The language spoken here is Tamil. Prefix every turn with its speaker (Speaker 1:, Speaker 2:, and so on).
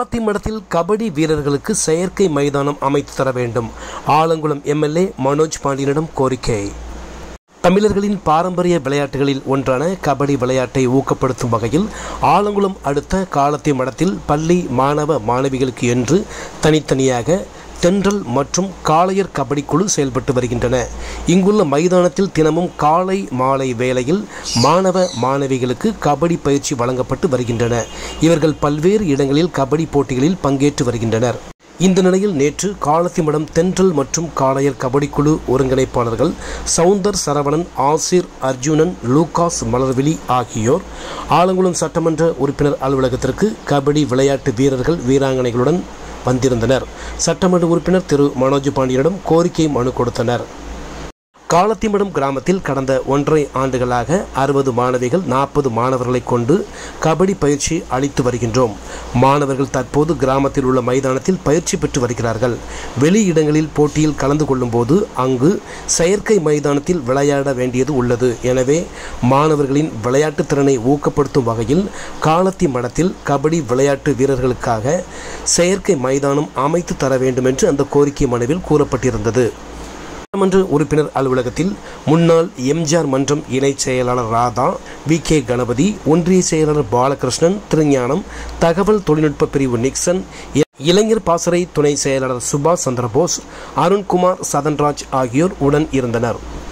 Speaker 1: காலத்தி மடத்தில் கபடி வீரர்களுக்கு செயற்கை மைதானம் அமைத்து தர வேண்டும் ஆலங்குளம் எம்எல்ஏ மனோஜ் பாண்டியனிடம் கோரிக்கை தமிழர்களின் பாரம்பரிய விளையாட்டுகளில் ஒன்றான கபடி விளையாட்டை ஊக்கப்படுத்தும் வகையில் ஆலங்குளம் அடுத்த காலத்தி மடத்தில் பள்ளி மாணவ மாணவிகளுக்கு என்று தனித்தனியாக தென்றல் மற்றும் காளையர் கபடி குழு செயல்பட்டு வருகின்றன இங்குள்ள மைதானத்தில் தினமும் காலை மாலை வேளையில் மாணவ மாணவிகளுக்கு கபடி பயிற்சி வழங்கப்பட்டு வருகின்றன இவர்கள் பல்வேறு இடங்களில் கபடி போட்டிகளில் பங்கேற்று வருகின்றனர் இந்த நிலையில் நேற்று காலத்திமடம் தென்றல் மற்றும் காளையர் கபடி குழு ஒருங்கிணைப்பாளர்கள் சவுந்தர் சரவணன் ஆசிர் அர்ஜுனன் லூகாஸ் மலர்விழி ஆகியோர் ஆலங்குளம் சட்டமன்ற உறுப்பினர் அலுவலகத்திற்கு கபடி விளையாட்டு வீரர்கள் வீராங்கனைகளுடன் வந்திருந்தனர் சட்டமன்ற உறுப்பினர் திரு மனோஜ் பாண்டியனிடம் கோரிக்கை மனு கொடுத்தனர் காலத்திமடம் கிராமத்தில் கடந்த ஒன்றரை ஆண்டுகளாக அறுபது மாணவிகள் நாற்பது மாணவர்களை கொண்டு கபடி பயிற்சி அளித்து வருகின்றோம் மாணவர்கள் தற்போது கிராமத்தில் உள்ள மைதானத்தில் பயிற்சி பெற்று வருகிறார்கள் வெளி இடங்களில் போட்டியில் கலந்து கொள்ளும்போது அங்கு செயற்கை மைதானத்தில் விளையாட வேண்டியது உள்ளது எனவே மாணவர்களின் விளையாட்டு திறனை ஊக்கப்படுத்தும் வகையில் காலத்தி மடத்தில் கபடி விளையாட்டு வீரர்களுக்காக செயற்கை மைதானம் அமைத்து தர வேண்டும் என்று அந்த கோரிக்கை மனுவில் கூறப்பட்டிருந்தது சட்டமன்ற உறுப்பினர் அலுவலகத்தில் முன்னாள் எம்ஜிஆர் மன்றம் இணைச் செயலாளர் ராதா வி கே கணபதி ஒன்றிய செயலாளர் பாலகிருஷ்ணன் திருஞானம் தகவல் தொழில்நுட்ப பிரிவு நிக்சன் இளைஞர் பாசறை துணை செயலாளர் சுபாஷ் சந்திரபோஸ் அருண்குமார் சதன்ராஜ் ஆகியோர் உடன் இருந்தனர்